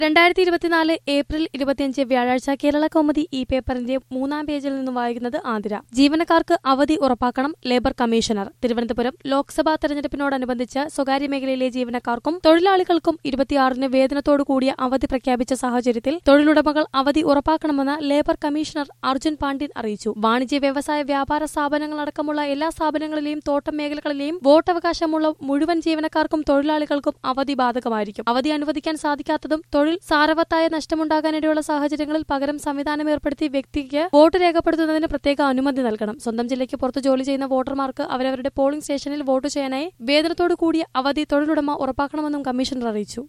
രണ്ടായിരത്തി ഇരുപത്തിനാല് ഏപ്രിൽ ഇരുപത്തിയഞ്ച് വ്യാഴാഴ്ച കേരള കൗമുദി ഈ പേപ്പറിന്റെ മൂന്നാം പേജിൽ നിന്നും വായിക്കുന്നത് ആതിര ജീവനക്കാർക്ക് അവധി ഉറപ്പാക്കണം ലേബർ കമ്മീഷണർ തിരുവനന്തപുരം ലോക്സഭാ തെരഞ്ഞെടുപ്പിനോടനുബന്ധിച്ച് സ്വകാര്യ മേഖലയിലെ ജീവനക്കാർക്കും തൊഴിലാളികൾക്കും ഇരുപത്തിയാറിന് വേതനത്തോടു കൂടിയ അവധി പ്രഖ്യാപിച്ച സാഹചര്യത്തിൽ തൊഴിലുടമകൾ അവധി ഉറപ്പാക്കണമെന്ന് ലേബർ കമ്മീഷണർ അർജുൻ പാണ്ഡ്യൻ അറിയിച്ചു വാണിജ്യ വ്യവസായ വ്യാപാര സ്ഥാപനങ്ങളടക്കമുള്ള എല്ലാ സ്ഥാപനങ്ങളിലെയും തോട്ടം മേഖലകളിലെയും വോട്ടവകാശമുള്ള മുഴുവൻ ജീവനക്കാർക്കും തൊഴിലാളികൾക്കും അവധി ബാധകമായിരിക്കും അവധി അനുവദിക്കാൻ സാധിക്കാത്തതും തൊഴിൽ സാരവത്തായ നഷ്ടമുണ്ടാകാനിടയുള്ള സാഹചര്യങ്ങളിൽ പകരം സംവിധാനം ഏർപ്പെടുത്തി വ്യക്തിക്ക് വോട്ട് രേഖപ്പെടുത്തുന്നതിന് പ്രത്യേക അനുമതി നൽകണം സ്വന്തം ജില്ലയ്ക്ക് പുറത്ത് ജോലി ചെയ്യുന്ന വോട്ടർമാർക്ക് അവരവരുടെ പോളിംഗ് സ്റ്റേഷനിൽ വോട്ട് ചെയ്യാനായി വേതനത്തോടു കൂടിയ അവധി തൊഴിലുടമ ഉറപ്പാക്കണമെന്നും കമ്മീഷണർ അറിയിച്ചു